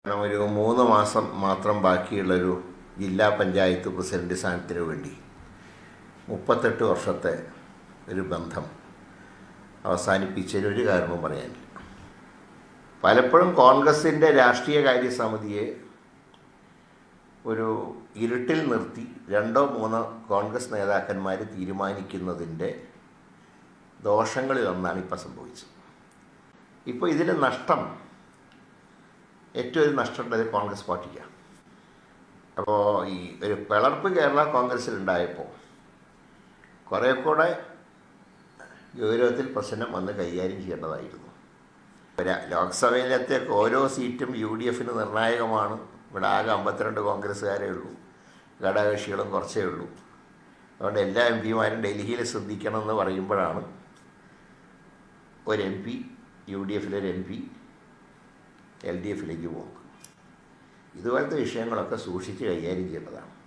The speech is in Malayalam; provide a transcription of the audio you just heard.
കാരണം ഒരു മൂന്ന് മാസം മാത്രം ബാക്കിയുള്ളൊരു ജില്ലാ പഞ്ചായത്ത് പ്രസിഡന്റ് സ്ഥാനത്തിന് വേണ്ടി മുപ്പത്തെട്ട് വർഷത്തെ ഒരു ബന്ധം അവസാനിപ്പിച്ചതിന് ഒരു കാരണവും പറയാനില്ല പലപ്പോഴും കോൺഗ്രസിൻ്റെ രാഷ്ട്രീയ കാര്യ സമിതിയെ ഒരു ഇരുട്ടിൽ നിർത്തി രണ്ടോ മൂന്നോ കോൺഗ്രസ് നേതാക്കന്മാർ തീരുമാനിക്കുന്നതിൻ്റെ ദോഷങ്ങളിലൊന്നാണ് ഇപ്പം സംഭവിച്ചത് ഇപ്പോൾ ഇതിന് നഷ്ടം ഏറ്റവും ഒരു നഷ്ടമുള്ളത് കോൺഗ്രസ് പാർട്ടിക്കാണ് അപ്പോൾ ഈ ഒരു പിളർപ്പ് കേരള കോൺഗ്രസ്സിലുണ്ടായപ്പോൾ കുറേ കൂടെ ഗൗരവത്തിൽ പ്രശ്നം വന്ന് കൈകാര്യം ചെയ്യേണ്ടതായിരുന്നു ഒരു ലോക്സഭയിലത്തെ ഓരോ സീറ്റും യു ഡി എഫിന് നിർണായകമാണ് ഇവിടെ ആകെ അമ്പത്തിരണ്ട് കോൺഗ്രസ്സുകാരേ ഉള്ളൂ ഘടകകക്ഷികളും കുറച്ചേ ഉള്ളൂ അതുകൊണ്ട് എല്ലാ എം പിമാരും ഡൽഹിയിൽ ശ്രദ്ധിക്കണം എന്ന് പറയുമ്പോഴാണ് ഒരു എം പി യു ഡി എഫിലൊരു എം പി എൽ ഡി എഫിലേക്ക് പോകുന്നത് ഇതുപോലത്തെ വിഷയങ്ങളൊക്കെ സൂക്ഷിച്ച് കൈകാര്യം ചെയ്യേണ്ടതാണ്